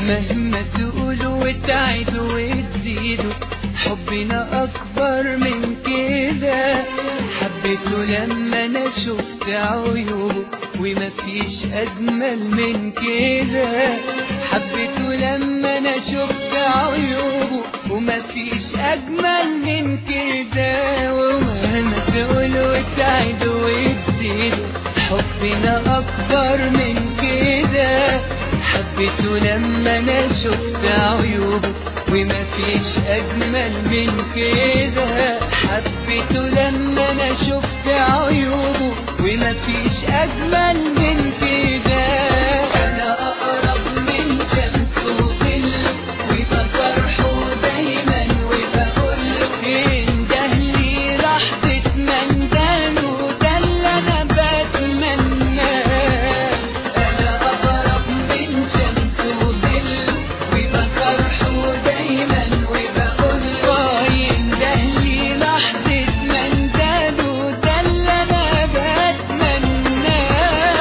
مهما تقولوا وتعيدوا وتزيدوا حبنا أكبر من كده حبيته لما أنا شفت عيوبه ومفيش أجمل من كده حبيته لما أنا شفت عيوبه ومفيش أجمل من كده ومهما تقولوا وتعيدوا وتزيدوا حبنا أكبر من كده حبيته لما أنا شفت عيوبه ومفيش أجمل من كده حبيته لما أنا شفت عيوبه ومفيش أجمل من كده أنا أقرب من شمس وظل ويبقى فرحه دايما وبقول انده لي لحظة مندانه ده اللي أنا بتمناه أنا أقرب من شمس وظل ويبقى فرحه دايما وبقول انده لي لحظة مندانه ده اللي أنا بتمناه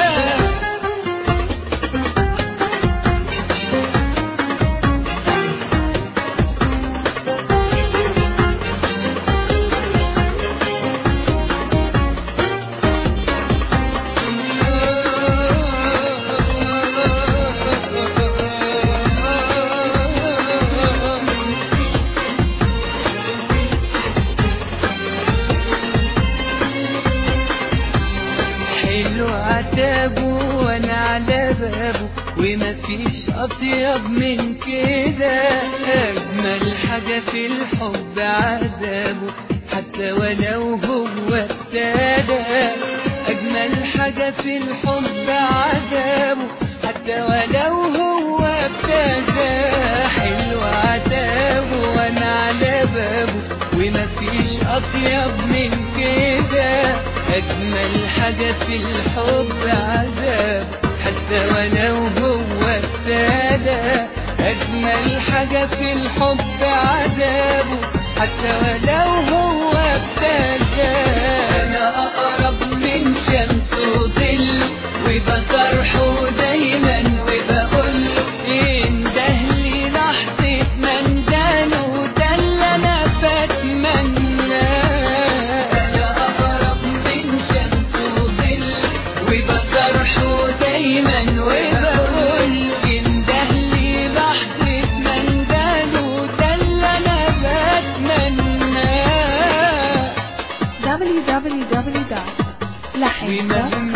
حلو عتابه وانا على بابه ومفيش اطيب من كده اجمل حاجة في الحب عذابه حتى ولو هو ابتدى اجمل حاجة في الحب عذابه حتى ولو هو ابتدى حلو عتابه وانا على بابه ومفيش اطيب من كده اجمل حاجة في الحب عذاب حتى ولو هو ابتدى اجمل حاجة في الحب عذابه حتى ولو هو ابتدى انا اقرب من شمس وظل ويبقى فرحه دايما وبقول انده لي لحظة مندانه ده اللي انا بتمناه انا اقرب من شمس وظل ويبقى فرحه دايما وبقول انده لي لحظة مندانه ده اللي انا بتمناه www.lahaika.com